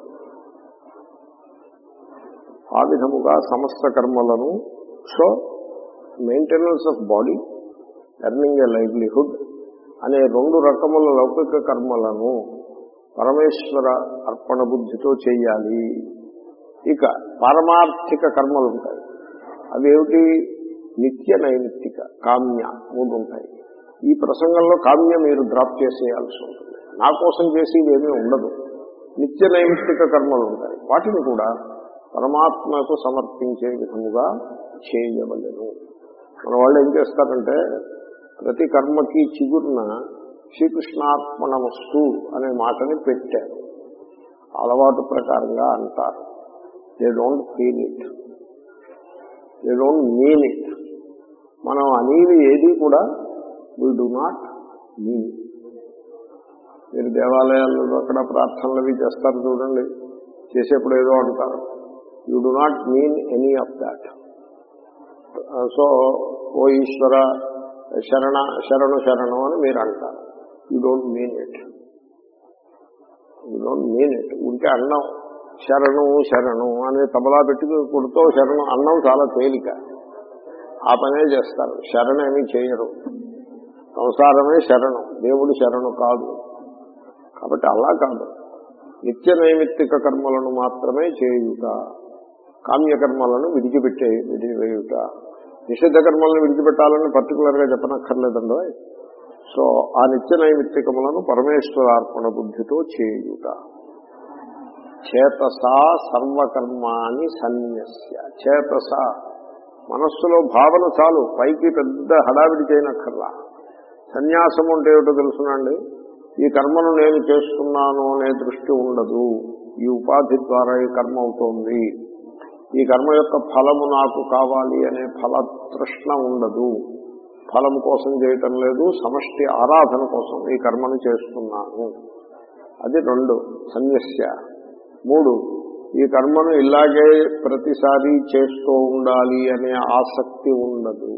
ఆ విధముగా సమస్త కర్మలను so maintenance of body earning a livelihood అనే రెండు రకముల లౌకిక కర్మలను పరమేశ్వర అర్పణ బుద్ధితో చేయాలి ఇక పారమార్థిక కర్మలు ఉంటాయి అవి ఏమిటి నిత్య నైమిత్తిక కామ్య మూడు ఉంటాయి ఈ ప్రసంగంలో కామ్య మీరు డ్రాప్ చేసేయాల్సి ఉంటుంది నా కోసం చేసేది ఏమీ ఉండదు నిత్య నైమిత్తిక కర్మలు ఉంటాయి వాటిని కూడా పరమాత్మకు సమర్పించే విధముగా చేయవలెను మన వాళ్ళు ఏం చేస్తారంటే ప్రతి కర్మకి చిగురున శ్రీకృష్ణార్పణమస్తు అనే మాటని పెట్టారు అలవాటు ప్రకారంగా అంటారు they don't feel it they don't mean it మనం అనేది ఏది కూడా వీ డు నాట్ మీన్ మీరు దేవాలయాల్లో అక్కడ ప్రార్థనలు అవి చేస్తారు చూడండి చేసేప్పుడు ఏదో అంటారు you do not mean any of that so ఓ ఈశ్వర శరణ శరణు శరణు అని మీరు అంటారు you don't mean it you don't mean it ఉంటే అన్నం శరణు శరణు అని తబలా పెట్టి కొడుతో శరణు అన్నం చాలా తేలిక ఆ పనే చేస్తారు శరణేమీ చేయరు సంసారమే శరణం దేవుడు శరణు కాదు కాబట్టి అలా కాదు నిత్య నైమిత్తిక కర్మలను మాత్రమే చేయుట కామ్యకర్మలను విడిచిపెట్టే విడివేయుట నిషిద్ధ కర్మలను విడిచిపెట్టాలని పర్టికులర్ గా చెప్పనక్కర్లేదండి సో ఆ నిత్య నైమిత్తికములను పరమేశ్వరార్పణ బుద్ధితో చేయుట చేతసా సర్వకర్మాని సన్యస్య చేతస మనస్సులో భావన చాలు పైకి పెద్ద హడావిడి చేయనక్కర్లా సన్యాసం అంటే ఏమిటో తెలుసునండి ఈ కర్మను నేను చేస్తున్నాను అనే దృష్టి ఉండదు ఈ ఉపాధి ద్వారా ఈ కర్మ అవుతోంది ఈ కర్మ యొక్క ఫలము నాకు కావాలి అనే ఫల తృష్ణ ఉండదు ఫలం కోసం చేయటం లేదు సమష్టి ఆరాధన కోసం ఈ కర్మను చేస్తున్నాను అది రెండు సన్యస్య మూడు ఈ కర్మను ఇలాగే ప్రతిసారి చేస్తూ ఉండాలి అనే ఆసక్తి ఉండదు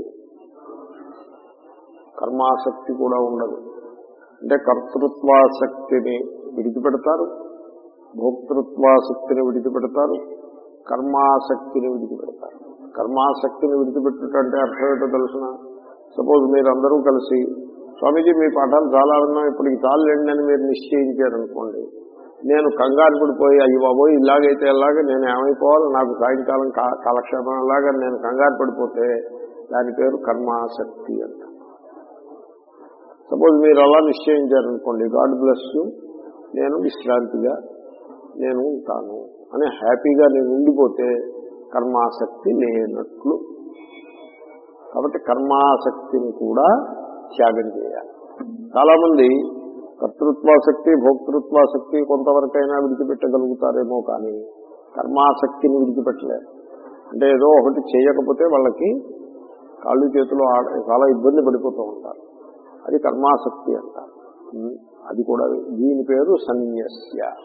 కర్మాసక్తి కూడా ఉండదు అంటే కర్తృత్వాసక్తిని విడిచిపెడతారు భోక్తృత్వాసక్తిని విడిచిపెడతారు కర్మాసక్తిని విడిచిపెడతారు కర్మాసక్తిని విడిచిపెట్టుట అంటే అర్థం ఏంటో తెలుసిన సపోజ్ మీరందరూ కలిసి స్వామీజీ మీ పాఠాలు చాలా విన్నాం ఇప్పటికి చాలు లేండి అని మీరు నిశ్చయించారనుకోండి నేను కంగారు పడిపోయి అయ్యి బాబోయ్ ఇలాగైతే ఎలాగ నేను ఏమైపోవాలి నాకు సాయంకాలం కా- కాలక్షేపం ఎలాగా నేను కంగారు పడిపోతే దాని పేరు కర్మాసక్తి అంట సపోజ్ మీరు అలా నిశ్చయించారనుకోండి గాడ్ బ్లెస్ యూ నేను విశ్రాంతిగా నేను ఉంటాను అని హ్యాపీగా నేను ఉండిపోతే కర్మాసక్తి లేనట్లు కాబట్టి కర్మాసక్తిని కూడా త్యాగం చేయాలి చాలా మంది కర్తృత్వాసక్తి భోక్తృత్వాసక్తి కొంతవరకైనా విడిచిపెట్టగలుగుతారేమో కానీ కర్మాసక్తిని విడిచిపెట్టలేరు అంటే ఏదో ఒకటి చేయకపోతే వాళ్ళకి కాళ్ళు చేతులు ఆడ- చాలా ఇబ్బంది పడిపోతూ ఉంటారు అది కర్మాసక్తి అంటారు ఉం. అది కూడా దీని పేరు సన్యస్య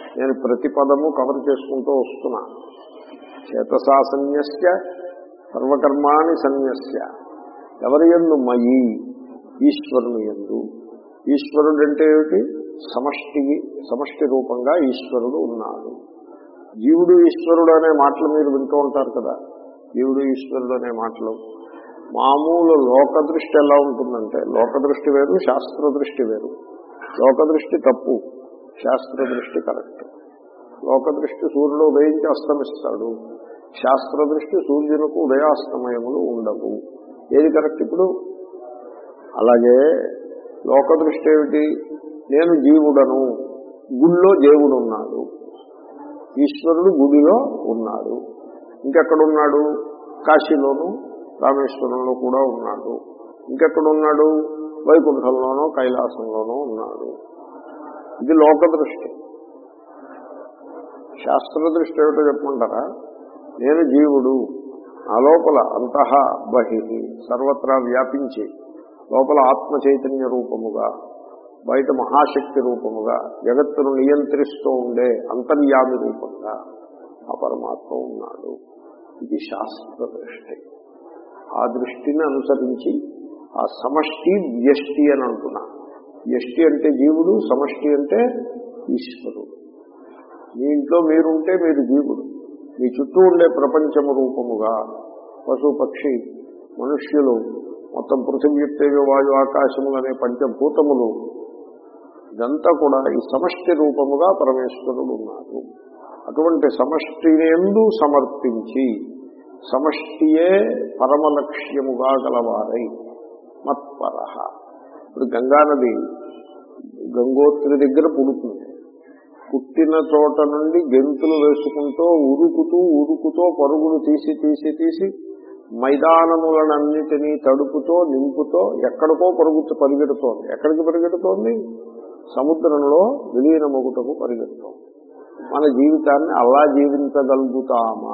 నేను ప్రతి పదము కవర్ చేసుకుంటూ వస్తున్నా చేతసా సన్యస్య సర్వకర్మాణి సన్యస్య ఎవరి ఎందు మయి ఈశ్వరుని ఎందు ఈశ్వరుడు అంటే ఏమిటి సమష్టి సమష్టి రూపంగా ఈశ్వరుడు ఉన్నాడు జీవుడు ఈశ్వరుడు అనే మాటలు మీరు వింటూ ఉంటారు కదా జీవుడు ఈశ్వరుడు అనే మాటలు మామూలు లోక దృష్టి ఎలా ఉంటుందంటే లోక దృష్టి వేరు శాస్త్ర దృష్టి వేరు లోక దృష్టి తప్పు శాస్త్ర దృష్టి కరెక్ట్ లోక దృష్టి సూర్యుడు ఉదయించి అస్తమిస్తాడు శాస్త్ర దృష్టి సూర్యునికి ఉదయాస్తమయములు ఉండవు ఏది కరెక్ట్ ఇప్పుడు అలాగే లోక దృష్టి ఏమిటి నేను జీవుడను గుడిలో దేవుడు ఉన్నాడు ఈశ్వరుడు గుడిలో ఉన్నాడు ఇంకెక్కడున్నాడు కాశీలోను రామేశ్వరంలో కూడా ఉన్నాడు ఇంకెక్కడున్నాడు వైకుంఠంలోనో కైలాసంలోనో ఉన్నాడు ఇది లోక దృష్టి శాస్త్ర దృష్టి ఏమిటో చెప్పమంటారా నేను జీవుడు ఆ లోపల అంతః బహి సర్వత్రా వ్యాపించి లోపల ఆత్మ చైతన్య రూపముగా బయట మహాశక్తి రూపముగా జగత్తును నియంత్రిస్తూ ఉండే అంతర్యామి రూపంగా ఆ పరమాత్మ ఉన్నాడు ఇది శాస్త్ర దృష్టి ఆ దృష్టిని అనుసరించి ఆ సమష్టి వ్యష్టి అని అంటున్నా వ్యష్టి అంటే జీవుడు సమష్టి అంటే ఈశ్వరుడు మీ ఇంట్లో మీరుంటే మీరు జీవుడు మీ చుట్టూ ఉండే ప్రపంచము రూపముగా పశు పక్షి మనుష్యులు మొత్తం పృథివీ తేజ వాయు ఆకాశములు అనే పంచభూతములు ఇదంతా కూడా ఈ సమష్టి రూపముగా పరమేశ్వరుడు ఉన్నారు అటువంటి సమష్టిని ఎందు సమర్పించి సమష్టియే పరమ లక్ష్యముగా గలవారై మత్పర ఇప్పుడు గంగానది గంగోత్రి దగ్గర పుడుతుంది పుట్టిన చోట నుండి గెంతులు వేసుకుంటూ ఉరుకుతూ ఉరుకుతో పరుగులు తీసి తీసి తీసి మైదానములనన్నిటినీ తడుపుతో నింపుతో ఎక్కడికో పరుగుతూ పరిగెడుతోంది ఎక్కడికి పరిగెడుతోంది సముద్రంలో విలీనమొగుటకు పరిగెడుతోంది మన జీవితాన్ని అలా జీవించగలుగుతామా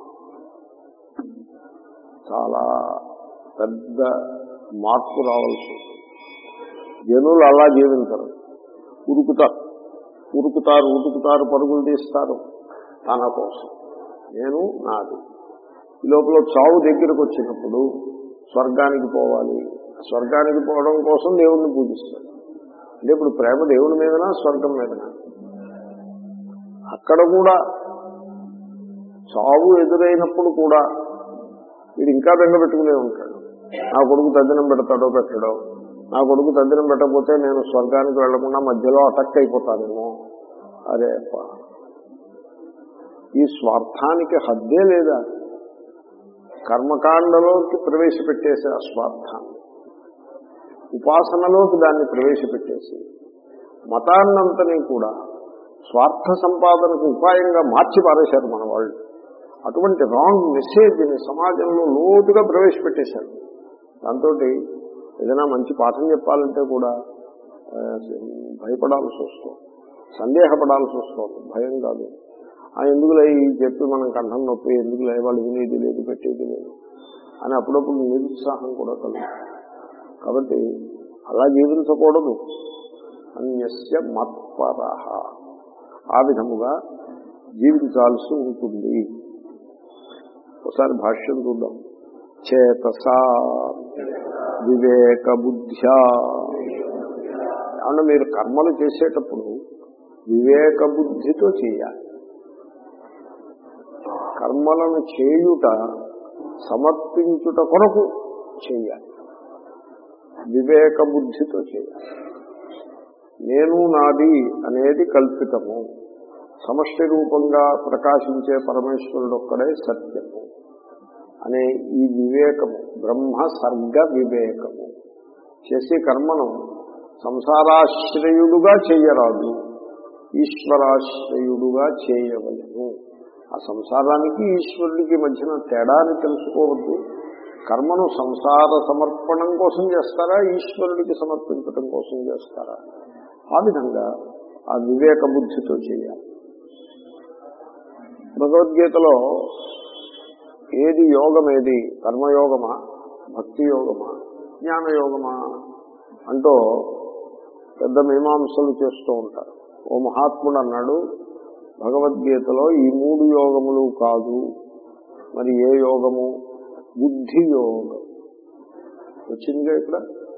చాలా పెద్ద మార్పు రావాల్సి ఉంటుంది జనులు అలా జీవించరు ఉరుకుతారు ఉరుకుతారు ఉరుకుతారు పరుగులు తీస్తారు తన కోసం నేను నాది ఈ లోపల చావు దగ్గరకు వచ్చినప్పుడు స్వర్గానికి పోవాలి స్వర్గానికి పోవడం కోసం దేవుణ్ణి పూజిస్తాడు అంటే ఇప్పుడు ప్రేమ దేవుని మీదనా స్వర్గం మీదనా అక్కడ కూడా చావు ఎదురైనప్పుడు కూడా వీడు ఇంకా బెంగ పెట్టుకునే ఉంటాడు నా కొడుకు తద్దినం పెడతాడో పెట్టడో నా కొడుకు తద్దినం పెట్టకపోతే నేను స్వర్గానికి వెళ్లకుండా మధ్యలో అటక్ అయిపోతానేమో అరే అప్ప. ఈ స్వార్థానికి హద్దే లేదా కర్మకాండలోకి ప్రవేశపెట్టేసి ఆ స్వార్థాన్ని ఉపాసనలోకి దాన్ని ప్రవేశపెట్టేసి మతాన్నంతని కూడా స్వార్థ సంపాదనకు ఉపాయంగా మార్చి పారేశారు మన వాళ్ళు అటువంటి రాంగ్ మెసేజ్ని సమాజంలో లోతుగా ప్రవేశపెట్టేశారు దాంతో ఏదైనా మంచి పాఠం చెప్పాలంటే కూడా ఆ, భయపడాల్సి వస్తుంది సందేహపడాల్సి వస్తుంది భయం కాదు ఆ ఎందుకులే ఈ చెప్పి మనం కంఠం నొప్పి ఎందుకులే వాళ్ళు వినేది లేదు పెట్టేది లేదు అని అప్పుడప్పుడు నిరుత్సాహం కూడా కలుగుతుంది కాబట్టి అలా జీవించకూడదు అన్యస్య మత్పర ఆ విధముగా జీవించాల్సి ఉంటుంది ఒకసారి భాష్యం చూద్దాం చేతసా వివేక బుద్ధ్యా అంటే మీరు కర్మలు చేసేటప్పుడు వివేక బుద్ధితో చేయాలి కర్మలను చేయుట సమర్పించుట కొరకు చేయాలి వివేక బుద్ధితో చేయాలి నేను నాది అనేది కల్పితము సమష్టి రూపంగా ప్రకాశించే పరమేశ్వరుడు ఒక్కడే సత్యము అనే ఈ వివేకము బ్రహ్మ సర్గ వివేకము చేసే కర్మను సంసారాశ్రయుడుగా చేయరాదు ఈశ్వరాశ్రయుడుగా చేయవలను ఆ సంసారానికి ఈశ్వరుడికి మధ్యన తేడాని తెలుసుకోవద్దు కర్మను సంసార సమర్పణం కోసం చేస్తారా ఈశ్వరుడికి సమర్పించడం కోసం చేస్తారా ఆ విధంగా ఆ వివేక బుద్ధితో చేయాలి భగవద్గీతలో ఏది యోగం ఏది కర్మయోగమా భక్తి యోగమా జ్ఞానయోగమా అంటూ పెద్ద మీమాంసలు చేస్తూ ఉంటారు ఓ మహాత్ముడు అన్నాడు భగవద్గీతలో ఈ మూడు యోగములు కాదు మరి ఏ యోగము బుద్ధి యోగం వచ్చిందిగా ఇక్కడ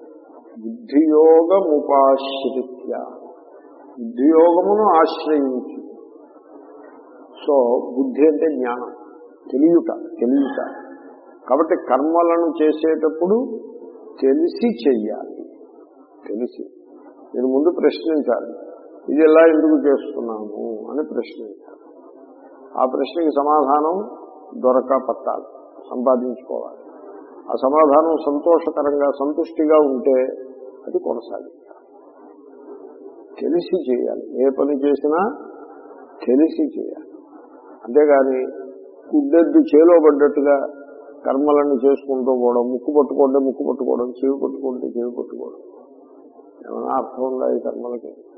బుద్ధియోగముపాశ్రిత్య బుద్ధియోగమును ఆశ్రయించి సో బుద్ధి అంటే జ్ఞానం తెలియట తెలియట కాబట్టి కర్మలను చేసేటప్పుడు తెలిసి చెయ్యాలి తెలిసి మీరు ముందు ప్రశ్నించాలి ఇది ఎలా ఎందుకు చేస్తున్నాము అని ప్రశ్నించాలి ఆ ప్రశ్నకి సమాధానం దొరక పట్టాలి సంపాదించుకోవాలి ఆ సమాధానం సంతోషకరంగా సంతుష్టిగా ఉంటే అది కొనసాగించాలి తెలిసి చేయాలి ఏ పని చేసినా తెలిసి చేయాలి అంతేగాని గుడ్డెద్దు చేలో పడ్డట్టుగా కర్మలను చేసుకుంటూ పోవడం ముక్కు పట్టుకుంటే ముక్కు పట్టుకోవడం చెవి పట్టుకుంటే చెవి పట్టుకోవడం ఏమైనా అర్థం ఉందా ఈ కర్మలకి